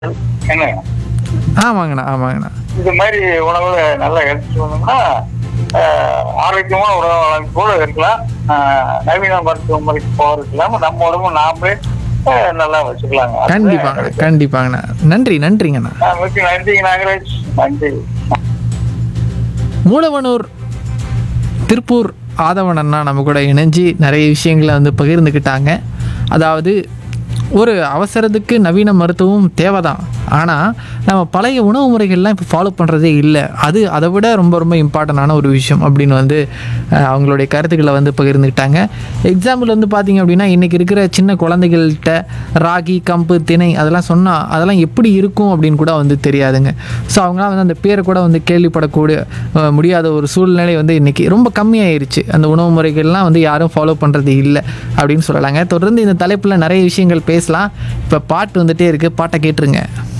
என்ன ஆமாங்கண்ணா ஆமாங்கண்ணா இது மாதிரி உணவுகளை நல்லா எடுத்துட்டு வந்தோம்னா ஆஹ், ஆரோக்கியமான உணவு கூட இருக்கலாம் ஆஹ், நவீன மருத்துவ முறைக்கு போகிறது இல்லாம நம்ம உடம்பு நாமளே ஆஹ், நல்லா வச்சுக்கலாங்க அதுதான் கண்டிப்பாங்க எனக்கு. கண்டிப்பாங்கண்ணா நன்றி நன்றிங்கண்ணா ஆஹ், மிக்க நன்றி நாகராஜ் நன்றி மூலவனூர் திருப்பூர் ஆதவன் அண்ணா நம்ம கூட இணைஞ்சு நிறைய விஷயங்களை வந்து பகிர்ந்துக்கிட்டாங்க அதாவது ஒரு அவசரத்துக்கு நவீன மருத்துவம் தேவைதான் ஆனால் நம்ம பழைய உணவு முறைகள்லாம் இப்போ ஃபாலோ பண்ணுறதே இல்லை அது அதை விட ரொம்ப ரொம்ப இம்பார்ட்டண்டான ஒரு விஷயம் அப்படின்னு வந்து அஹ், அவங்களுடைய கருத்துக்களை வந்து பகிர்ந்துக்கிட்டாங்க எக்ஸாம்பிள் வந்து பார்த்திங்க அப்படின்னா இன்றைக்கி இருக்கிற சின்ன குழந்தைகள்கிட்ட ராகி கம்பு திணை அதெல்லாம் சொன்னால் அதெல்லாம் எப்படி இருக்கும் அப்படின்னு கூட வந்து தெரியாதுங்க ஸோ அவங்களாம் வந்து அந்த பேரை கூட வந்து கேள்விப்படக்கூடிய அஹ், முடியாத ஒரு சூழ்நிலை வந்து இன்றைக்கி ரொம்ப கம்மியாயிருச்சு அந்த உணவு முறைகள்லாம் வந்து யாரும் ஃபாலோ பண்ணுறது இல்லை அப்படின்னு சொல்லலாங்க தொடர்ந்து இந்த தலைப்பில் நிறைய விஷயங்கள் பேசலாம் இப்போ பாட்டு வந்துட்டே இருக்குது பாட்டை கேட்டுருங்க